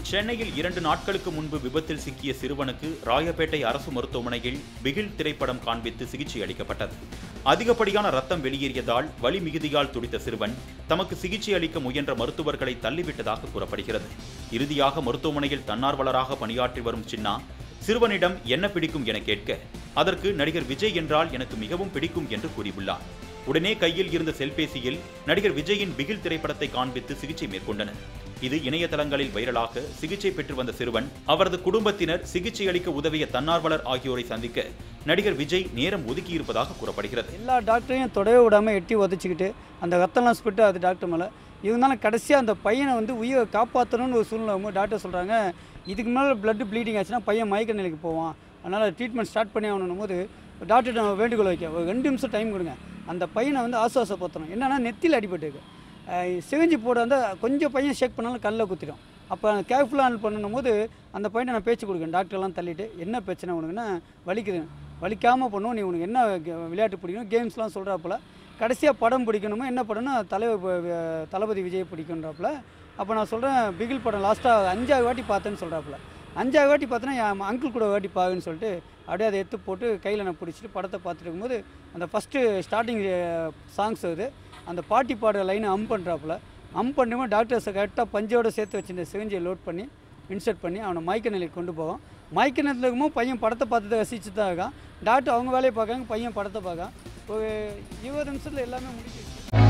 சென்னையில் இரண்டு நாட்களுக்கு முன்பு விபத்தில் சிக்கிய சிறுவனுக்கு ராயப்பேட்டை அரசு மருத்துவமனையில் பிகில் திரைப்படம் காண்பித்து சிகிச்சை அளிக்கப்பட்டது அதிகப்படியான ரத்தம் வெளியேறியதால் வலி மிகுதியால் துடித்த சிறுவன் தமக்கு சிகிச்சை அளிக்க முயன்ற மருத்துவர்களை தள்ளிவிட்டதாக கூறப்படுகிறது இறுதியாக மருத்துவமனையில் தன்னார்வலராக பணியாற்றி வரும் சின்னா சிறுவனிடம் என்ன பிடிக்கும் என கேட்க அதற்கு நடிகர் விஜய் என்றால் எனக்கு மிகவும் பிடிக்கும் என்று கூறியுள்ளார் உடனே கையில் இருந்த செல்பேசியில் நடிகர் விஜயின் பிகில் திரைப்படத்தை காண்பித்து சிகிச்சை மேற்கொண்டனர் இது இணையதளங்களில் வைரலாக சிகிச்சை பெற்று வந்த சிறுவன் அவரது குடும்பத்தினர் சிகிச்சை அளிக்க உதவிய தன்னார்வலர் ஆகியோரை சந்திக்க நடிகர் விஜய் நேரம் ஒதுக்கியிருப்பதாக கூறப்படுகிறது எல்லா டாக்டரையும் தொடவே விடாமல் எட்டி உதச்சிக்கிட்டு அந்த ரத்தம்லாம் ஸ்பிட்டு அது டாக்டர் மேலே இருந்தாலும் கடைசியாக அந்த பையனை வந்து உயிரை காப்பாற்றணும்னு ஒரு சூழ்நிலை வரும்போது டாக்டர் சொல்கிறாங்க இதுக்கு மேலே பிளட் ப்ளீடிங் ஆச்சுன்னா பையன் மயக்க நிலைக்கு போவான் அதனால் ட்ரீட்மெண்ட் ஸ்டார்ட் பண்ணி ஆகணும் போது டாக்டர்கிட்ட நம்ம வேண்டுகோள் வைக்க ஒரு ரெண்டு நிமிஷம் டைம் கொடுங்க அந்த பையனை வந்து ஆசுவாசப்படுத்தணும் என்னன்னா நெத்தியில் அடிபட்டுருக்கு அஹ் சிவஞ்சி போட வந்து கொஞ்சம் பையன் ஷேக் பண்ணாலும் கல்லை குத்திடும் அப்போ கேர்ஃபுல்லாக ஹேண்டில் பண்ணணும் போது அந்த பையனை நான் பேச்சு கொடுக்கேன் டாக்டர்லாம் தள்ளிட்டு என்ன பிரச்சனை உனக்குன்னா வலிக்குது வலிக்காமல் பண்ணும் நீ உனக்கு என்ன கே- விளையாட்டு பிடிக்கணும் கேம்ஸ்லாம் சொல்கிறாப்புல கடைசியாக படம் பிடிக்கணுமோ என்ன படம்னா தலைவர் ப- வ- தளபதி விஜய் பிடிக்குன்றாப்புல அப்போ நான் சொல்கிறேன் பிகில் படம் லாஸ்ட்டாக அஞ்சாவது வாட்டி பார்த்தேன்னு சொல்கிறாப்புல அஞ்சாவது வாட்டி பார்த்தேன்னா என் அங்கிள் கூட வாட்டி பாருன்னு சொல்லிட்டு அப்படியே அதை எடுத்து போட்டு கையில் நான் பிடிச்சிட்டு படத்தை பார்த்துட்டு இருக்கும்போது அந்த ஃபஸ்ட்டு ஸ்டார்டிங் சாங்ஸ் வருது அந்த பாட்டி பாடுற லைனை அம் பண்ணுறாப்புல அம் பண்ணும்போது டாக்டர்ஸை கரெக்டாக பஞ்சோட சேர்த்து வச்சிருந்த சிவஞ்சியை லோட் பண்ணி இன்சர்ட் பண்ணி அவனை மயக்க நிலைக்கு கொண்டு போவோம் மயக்க நிலையில் இருக்கும்போது பையன் படத்தை பார்த்துட்டு ரசிச்சு தான் இருக்கான் டாக்டர் அவங்க வேலையை பார்க்குறாங்க பையன் படத்தை பார்க்கான் ஒரு இருபது நிமிஷத்தில் எல்லாமே முடிஞ்சிருச்சு